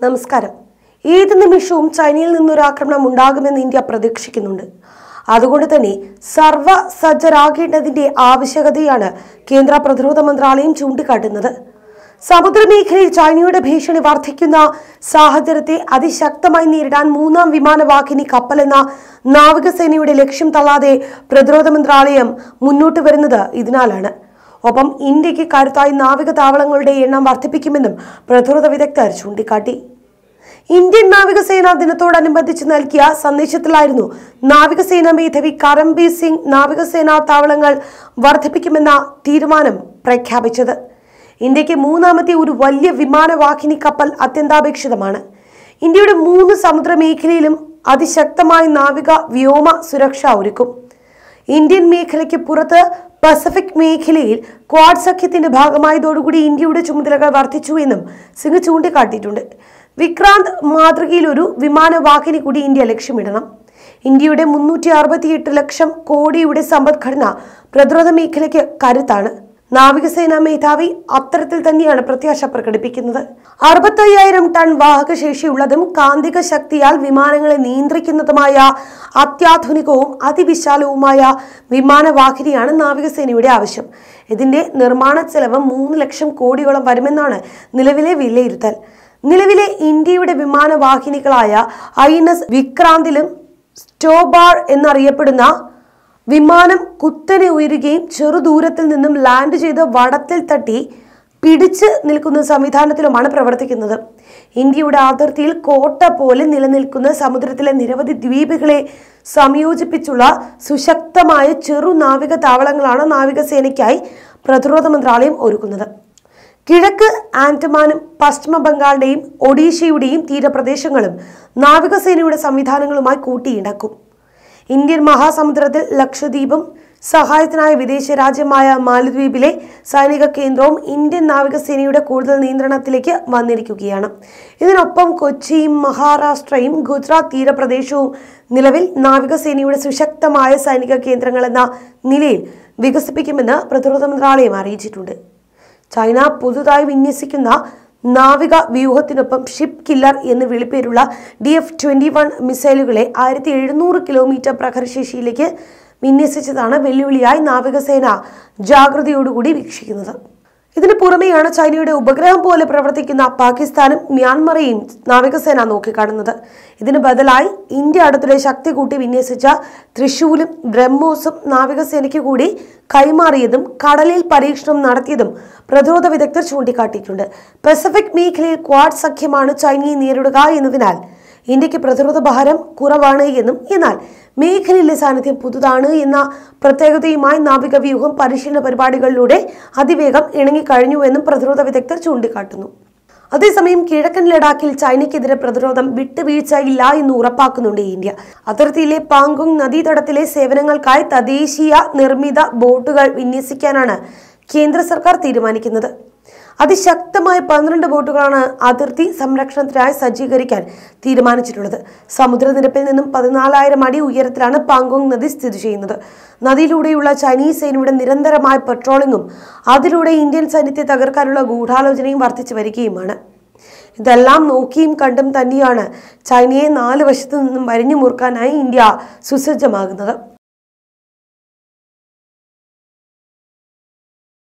നമസ്കാരം ഏത് നിമിഷവും ചൈനയിൽ നിന്നൊരു ആക്രമണം ഉണ്ടാകുമെന്ന് ഇന്ത്യ പ്രതീക്ഷിക്കുന്നുണ്ട് അതുകൊണ്ട് തന്നെ സർവ സജ്ജരാകേണ്ടതിന്റെ ആവശ്യകതയാണ് കേന്ദ്ര പ്രതിരോധ മന്ത്രാലയം ചൂണ്ടിക്കാട്ടുന്നത് സമുദ്രമേഖലയിൽ ചൈനയുടെ ഭീഷണി വർദ്ധിക്കുന്ന സാഹചര്യത്തെ അതിശക്തമായി നേരിടാൻ മൂന്നാം വിമാനവാഹിനി കപ്പൽ എന്ന നാവികസേനയുടെ ലക്ഷ്യം തള്ളാതെ പ്രതിരോധ മന്ത്രാലയം മുന്നോട്ട് വരുന്നത് ഇതിനാലാണ് ഒപ്പം ഇന്ത്യക്ക് കരുത്തായി നാവിക താവളങ്ങളുടെ എണ്ണം വർദ്ധിപ്പിക്കുമെന്നും പ്രതിരോധ വിദഗ്ധർ ചൂണ്ടിക്കാട്ടി ഇന്ത്യൻ നാവികസേനാ ദിനത്തോടനുബന്ധിച്ച് നൽകിയ സന്ദേശത്തിലായിരുന്നു നാവികസേനാ മേധാവി കരംബീർ സിംഗ് നാവികസേനാ താവളങ്ങൾ വർദ്ധിപ്പിക്കുമെന്ന തീരുമാനം പ്രഖ്യാപിച്ചത് ഇന്ത്യക്ക് മൂന്നാമത്തെ ഒരു വലിയ വിമാനവാഹിനി കപ്പൽ അത്യന്താപേക്ഷിതമാണ് ഇന്ത്യയുടെ മൂന്ന് സമുദ്ര മേഖലയിലും അതിശക്തമായ നാവിക വ്യോമ സുരക്ഷ ഒരുക്കും ഇന്ത്യൻ മേഖലയ്ക്ക് പുറത്ത് പസഫിക് മേഖലയിൽ ക്വാഡ് സഖ്യത്തിന്റെ ഭാഗമായതോടുകൂടി ഇന്ത്യയുടെ ചുമതലകൾ വർദ്ധിച്ചു എന്നും സിംഗ് ചൂണ്ടിക്കാട്ടിയിട്ടുണ്ട് വിക്രാന്ത് മാതൃകയിൽ ഒരു വിമാനവാഹിനി കൂടി ഇന്ത്യ ലക്ഷ്യമിടണം ഇന്ത്യയുടെ മുന്നൂറ്റി അറുപത്തിയെട്ട് ലക്ഷം കോടിയുടെ സമ്പദ്ഘടന പ്രതിരോധ മേഖലയ്ക്ക് കരുത്താണ് നാവികസേനാ മേധാവി അത്തരത്തിൽ തന്നെയാണ് പ്രത്യാശ പ്രകടിപ്പിക്കുന്നത് അറുപത്തയ്യായിരം ടൺ വാഹകശേഷിയുള്ളതും കാന്തിക ശക്തിയാൽ വിമാനങ്ങളെ നിയന്ത്രിക്കുന്നതുമായ അത്യാധുനികവും അതിവിശാലവുമായ വിമാനവാഹിനിയാണ് നാവികസേനയുടെ ആവശ്യം ഇതിന്റെ നിർമ്മാണ ചെലവ് മൂന്ന് ലക്ഷം കോടിയോളം വരുമെന്നാണ് നിലവിലെ വിലയിരുത്തൽ നിലവിലെ ഇന്ത്യയുടെ വിമാനവാഹിനികളായ ഐ എൻ എസ് വിക്രാന്തിലും സ്റ്റോബാർ എന്നറിയപ്പെടുന്ന വിമാനം കുത്തനെ ഉയരുകയും ചെറുദൂരത്തിൽ നിന്നും ലാൻഡ് ചെയ്ത് വടത്തിൽ തട്ടി പിടിച്ച് നിൽക്കുന്ന സംവിധാനത്തിലുമാണ് പ്രവർത്തിക്കുന്നത് ഇന്ത്യയുടെ അതിർത്തിയിൽ കോട്ട പോലെ നിലനിൽക്കുന്ന സമുദ്രത്തിലെ നിരവധി ദ്വീപുകളെ സംയോജിപ്പിച്ചുള്ള സുശക്തമായ ചെറു നാവിക താവളങ്ങളാണ് നാവികസേനയ്ക്കായി പ്രതിരോധ മന്ത്രാലയം ഒരുക്കുന്നത് കിഴക്ക് ആൻഡമാനും പശ്ചിമ ബംഗാളിന്റെയും ഒഡീഷയുടെയും തീരപ്രദേശങ്ങളും നാവികസേനയുടെ സംവിധാനങ്ങളുമായി കൂട്ടിയിണക്കും ഇന്ത്യൻ മഹാസമുദ്രത്തിൽ ലക്ഷദ്വീപും സഹായത്തിനായ വിദേശ രാജ്യമായ മാലദ്വീപിലെ സൈനിക കേന്ദ്രവും ഇന്ത്യൻ നാവികസേനയുടെ കൂടുതൽ നിയന്ത്രണത്തിലേക്ക് വന്നിരിക്കുകയാണ് ഇതിനൊപ്പം കൊച്ചിയും മഹാരാഷ്ട്രയും ഗുജറാത്ത് തീരപ്രദേശവും നിലവിൽ നാവികസേനയുടെ സുശക്തമായ സൈനിക കേന്ദ്രങ്ങൾ എന്ന നിലയിൽ വികസിപ്പിക്കുമെന്ന് പ്രതിരോധ മന്ത്രാലയം അറിയിച്ചിട്ടുണ്ട് ചൈന പുതുതായി വിന്യസിക്കുന്ന നാവിക വ്യൂഹത്തിനൊപ്പം ഷിപ്പ് കില്ലർ എന്ന് വിളിപ്പേരുള്ള ഡി എഫ് ട്വന്റി വൺ മിസൈലുകളെ ആയിരത്തി എഴുന്നൂറ് കിലോമീറ്റർ പ്രഹരശേഷിയിലേക്ക് വിന്യസിച്ചതാണ് വെല്ലുവിളിയായി നാവികസേന ജാഗ്രതയോടുകൂടി വീക്ഷിക്കുന്നത് ഇതിനു പുറമെയാണ് ചൈനയുടെ ഉപഗ്രഹം പോലെ പ്രവർത്തിക്കുന്ന പാകിസ്ഥാനും മ്യാൻമറേയും നാവികസേന നോക്കിക്കാണുന്നത് ഇതിന് ബദലായി ഇന്ത്യ അടുത്തിടെ ശക്തി കൂട്ടി വിന്യസിച്ച തൃശൂലും ബ്രഹ്മോസും നാവികസേനയ്ക്ക് കൂടി കൈമാറിയതും കടലിൽ പരീക്ഷണം നടത്തിയതും പ്രതിരോധ വിദഗ്ധർ ചൂണ്ടിക്കാട്ടിയിട്ടുണ്ട് പസഫിക് മേഖലയിൽ ക്വാഡ് സഖ്യമാണ് ചൈനയെ നേരിടുക എന്നതിനാൽ ഇന്ത്യക്ക് പ്രതിരോധ ഭാരം കുറവാണ് എന്നും എന്നാൽ മേഖലയിലെ സാന്നിധ്യം പുതുതാണ് എന്ന പ്രത്യേകതയുമായി നാവിക വ്യൂഹം പരിശീലന പരിപാടികളിലൂടെ അതിവേഗം ഇണങ്ങിക്കഴിഞ്ഞുവെന്നും പ്രതിരോധ വിദഗ്ധർ ചൂണ്ടിക്കാട്ടുന്നു അതേസമയം കിഴക്കൻ ലഡാക്കിൽ ചൈനയ്ക്കെതിരെ പ്രതിരോധം വിട്ടുവീഴ്ചയില്ല എന്ന് ഉറപ്പാക്കുന്നുണ്ട് ഇന്ത്യ അതിർത്തിയിലെ പാങ്കോങ് നദീതടത്തിലെ സേവനങ്ങൾക്കായി തദ്ദേശീയ നിർമ്മിത ബോട്ടുകൾ വിന്യസിക്കാനാണ് കേന്ദ്ര സർക്കാർ തീരുമാനിക്കുന്നത് അതിശക്തമായ പന്ത്രണ്ട് ബോട്ടുകളാണ് അതിർത്തി സംരക്ഷണത്തിനായി സജ്ജീകരിക്കാൻ തീരുമാനിച്ചിട്ടുള്ളത് സമുദ്രനിരപ്പിൽ നിന്നും പതിനാലായിരം അടി ഉയരത്തിലാണ് പാങ്കോങ് നദി സ്ഥിതി ചെയ്യുന്നത് നദിയിലൂടെയുള്ള ചൈനീസ് സേനയുടെ നിരന്തരമായ പെട്രോളിങ്ങും അതിലൂടെ ഇന്ത്യൻ സൈന്യത്തെ തകർക്കാനുള്ള ഗൂഢാലോചനയും വർദ്ധിച്ചു വരികയുമാണ് ഇതെല്ലാം നോക്കിയും കണ്ടും തന്നെയാണ് ചൈനയെ നാല് വശത്തു നിന്നും വരിഞ്ഞു മുറുക്കാനായി ഇന്ത്യ സുസജ്ജമാകുന്നത്